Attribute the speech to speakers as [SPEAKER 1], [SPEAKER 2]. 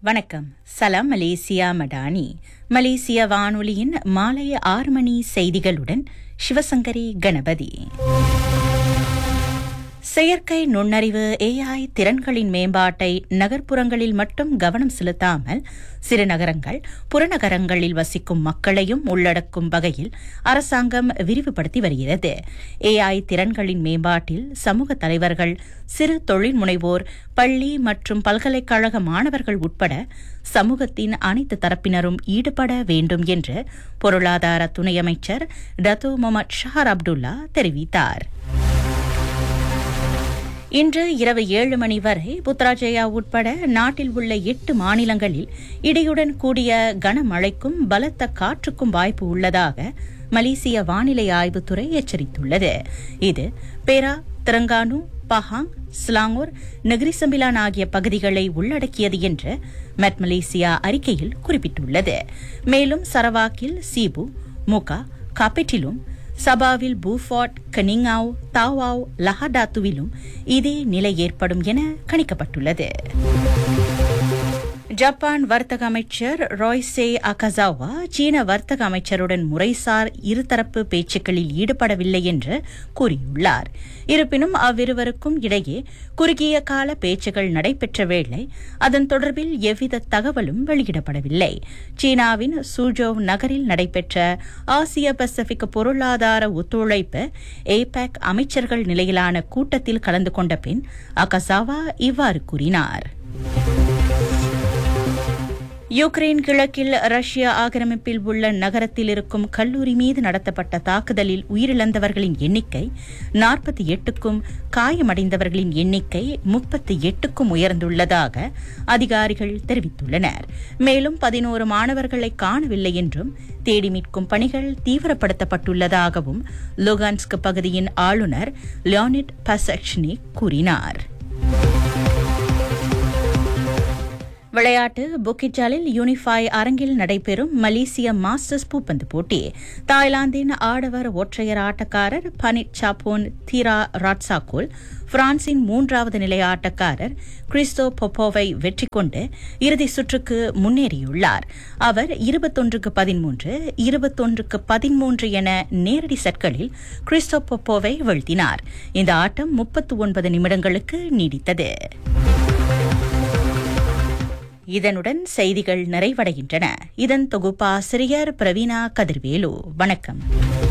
[SPEAKER 1] வணக்கம் சலாம் மலேசியா மடானி மலேசிய வானொலியின் மாலை ஆறு மணி செய்திகளுடன் சிவசங்கரி கணபதி செயற்கை நுண்ணறிவு ஏஐ திறன்களின் மேம்பாட்டை நகர்ப்புறங்களில் மட்டும் கவனம் செலுத்தாமல் சிறு நகரங்கள் புறநகரங்களில் வசிக்கும் மக்களையும் உள்ளடக்கும் வகையில் அரசாங்கம் விரிவுபடுத்தி வருகிறது ஏஐ திறன்களின் மேம்பாட்டில் சமூக தலைவர்கள் சிறு தொழில் முனைவோர் பள்ளி மற்றும் பல்கலைக்கழக மாணவர்கள் உட்பட சமூகத்தின் அனைத்து தரப்பினரும் ஈடுபட வேண்டும் என்று பொருளாதார துணை அமைச்சர் டத்தோ முகமது ஷஹர் அப்துல்லா தெரிவித்தார் இன்று இரவு ஏழு மணி வரை புத்ராஜயா உட்பட நாட்டில் உள்ள எட்டு மாநிலங்களில் இடியுடன் கூடிய கனமழைக்கும் பலத்த காற்றுக்கும் வாய்ப்பு உள்ளதாக மலேசிய வானிலை ஆய்வுத்துறை எச்சரித்துள்ளது இது Perak Terengganu Pahang Selangor Negeri Sembilan ஆகிய பகுதிகளை உள்ளடக்கியது என்று மெட் மலேசியா அறிக்கையில் குறிப்பிட்டுள்ளது மேலும் சரவாக்கில் சீபு முகா காப்பெட்டிலும் சபாவில் பூஃபாட் கனிங்காவ் தாவாவ் லஹடாத்துவிலும் இதே நிலை ஏற்படும் என கணிக்கப்பட்டுள்ளது ஜப்பான் வர்த்தக அமைச்சர் ராய்சே அகசாவா சீன வர்த்தக அமைச்சருடன் முறைசார் இருதரப்பு பேச்சுக்களில் ஈடுபடவில்லை என்று கூறியுள்ளார் இருப்பினும் அவ்விருவருக்கும் இடையே குறுகிய கால பேச்சுகள் நடைபெற்ற வேளை அதன் தொடர்பில் எவ்வித தகவலும் வெளியிடப்படவில்லை சீனாவின் சூஜோவ் நகரில் நடைபெற்ற ஆசிய பசிபிக் பொருளாதார ஒத்துழைப்பு ஏபேக் அமைச்சர்கள் நிலையிலான கூட்டத்தில் கலந்து கொண்ட பின் அகசாவா இவ்வாறு கூறினார் யுக்ரைன் கிழக்கில் ரஷ்ய ஆக்கிரமிப்பில் உள்ள நகரத்தில் இருக்கும் கல்லூரி மீது நடத்தப்பட்ட தாக்குதலில் உயிரிழந்தவர்களின் எண்ணிக்கை நாற்பத்தி எட்டுக்கும் காயமடைந்தவர்களின் எண்ணிக்கை முப்பத்தி எட்டுக்கும் உயர்ந்துள்ளதாக அதிகாரிகள் தெரிவித்துள்ளனர் மேலும் பதினோரு மாணவர்களை காணவில்லை என்றும் தேடி மீட்கும் பணிகள் தீவிரப்படுத்தப்பட்டுள்ளதாகவும் லுகான்ஸ்க் பகுதியின் ஆளுநர் லியோனிட் பசக்ஷ்னி கூறினார் விளையாட்டு புக்கிஜாலில் யூனிஃபை அரங்கில் நடைபெறும் மலேசிய மாஸ்டர்ஸ் பூப்பந்து போட்டி தாய்லாந்தின் ஆடவர் ஒற்றையர் ஆட்டக்காரர் பனிட் சாப்போன் தீரா ராட்சாகோல் பிரான்சின் மூன்றாவது நிலை ஆட்டக்காரர் கிறிஸ்டோ பொப்போவை வெற்றி கொண்டு இறுதி சுற்றுக்கு முன்னேறியுள்ளார் அவர் இருபத்தொன்றுக்கு பதிமூன்று இருபத்தொன்றுக்கு பதிமூன்று என நேரடி செட்களில் கிறிஸ்டோ பொப்போவை வீழ்த்தினார் இந்த ஆட்டம் முப்பத்து ஒன்பது நிமிடங்களுக்கு நீடித்தது இதனுடன் செய்திகள் நிறைவடைகின்றன இதன் தொகுப்பாசிரியர் பிரவீனா கதிர்வேலு வணக்கம்